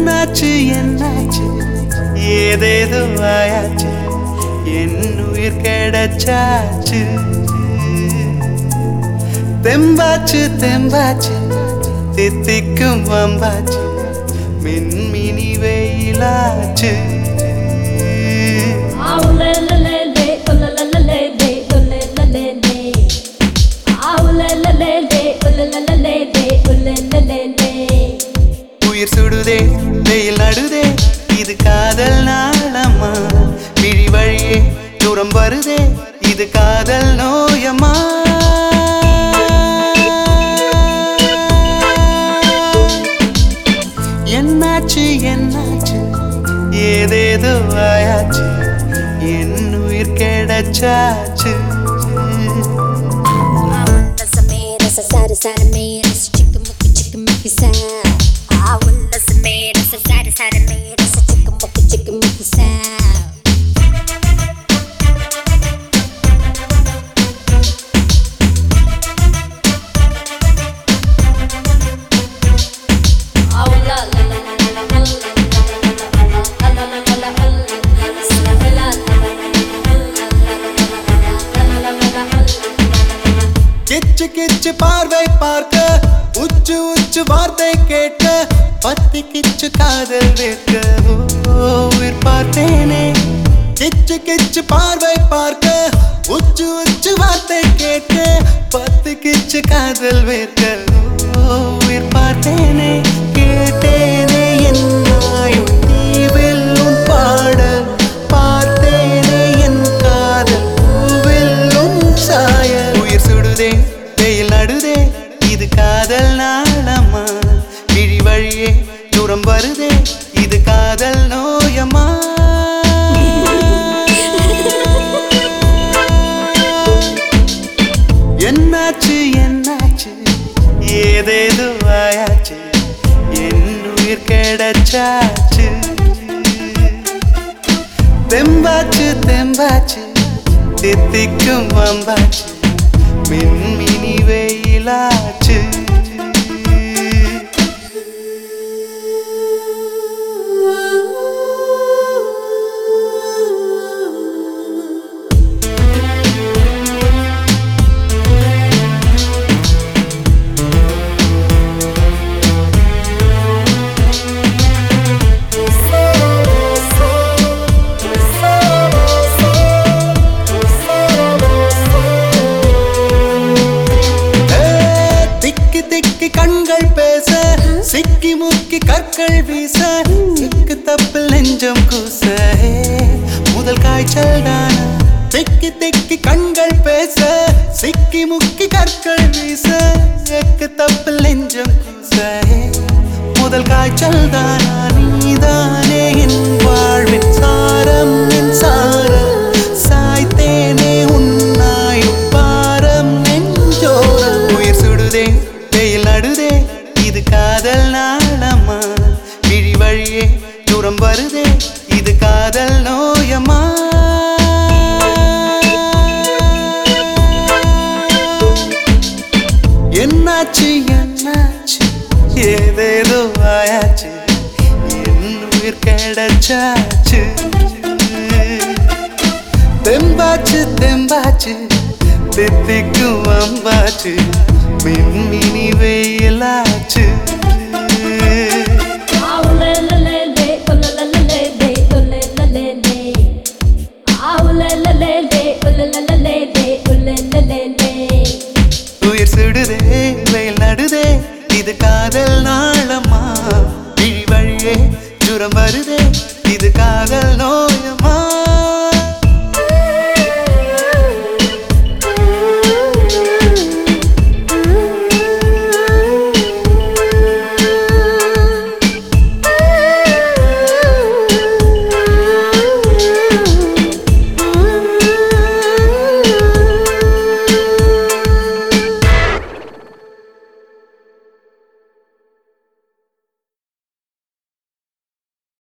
என்னாச்சு என்னாச்சு ஏதேதோ ஆயாச்சு என் உயிர் கிடைச்சாச்சு தெம்பாச்சு தெம்பாச்சு தித்திக்கும் வம்பாச்சு மின்மினி வெயிலாச்சு உயிர் சுடுதே வெயில் நடுதே இது காதல் நாளம்மா விழி வழியே தூரம் வருதே இது காதல் நோயம்மா என்னாச்சு என்னாச்சு ஏதேதோ ஆயாச்சு என் உயிர் கிடைச்சாச்சு கிச்சு கிச்சு பார்வை பார்க்க உச்சு உச்சு வார்த்தை கேட்க பத்தி கிச்சு காதல் வேட்க ஓ, உயிர் பார்த்தேனே கிச்சு கிச்சு பார்வை பார்க்க உச்சு உச்சு வார்த்தை கேட்க பத்து கிச்சு காதல் வேட்க ஓ, உயிர் பார்த்தேனே கேட்டேனே என் நாயும் தீவில் உன் பாடல் பார்த்தேனே என் காதல் பூவில் உன் சாயல் உயிர் சுடுதே வெயில் நடுதே இது காதல் நாளம்மா விழி வழியே தூரம் வருதே இது காதல் நோயம்மா என்னாச்சு என்னாச்சு ஏதேதோ ஆயாச்சு என் உயிர் கிடைச்சாச்சு தெம்பாச்சு தெம்பாச்சு தித்திக்கும் வம்பாச்சு மின்மினி வெயிலாச்சு ஏ, திக்கி திக்கி கண்கள் பேச சிக்கி முக்கி கற்கள் வீச திக்கு தப்பில் நெஞ்சம் கூச ஏ, முதல் காய்ச்சல் தான திக்கி திக்கி கண்கள் பேச சிக்கி முக்கி கற்கள் வீச எக்கு தப்பில் நெஞ்சம் கூச ஏ, முதல் காய்ச்சல் தானா நீதானே என் வாழ்வின் சாரம் என் சாரம் சாய்த்தேனே உன்னாயும் பாரம் நெஞ்சோரம் உயிர் சுடுதே வெயில் நடுதே இது காதல் நாளம்மா விழி வழியே தூரம் வருதே இது காதல் நோயம்மா என்னாச்சு என்னாச்சு ஏதேதோ ஆயாச்சு என் உயிர் கிடைச்சாச்சு தெம்பாச்சு தெம்பாச்சு தித்திக்கும் அம்பாச்சு மின்மினி வெயிலாச்சு உயிர் சுடுதே வெயில் நடுதே இது காதல் நாளம்மா விழி வழியே ஜுரம் வருதே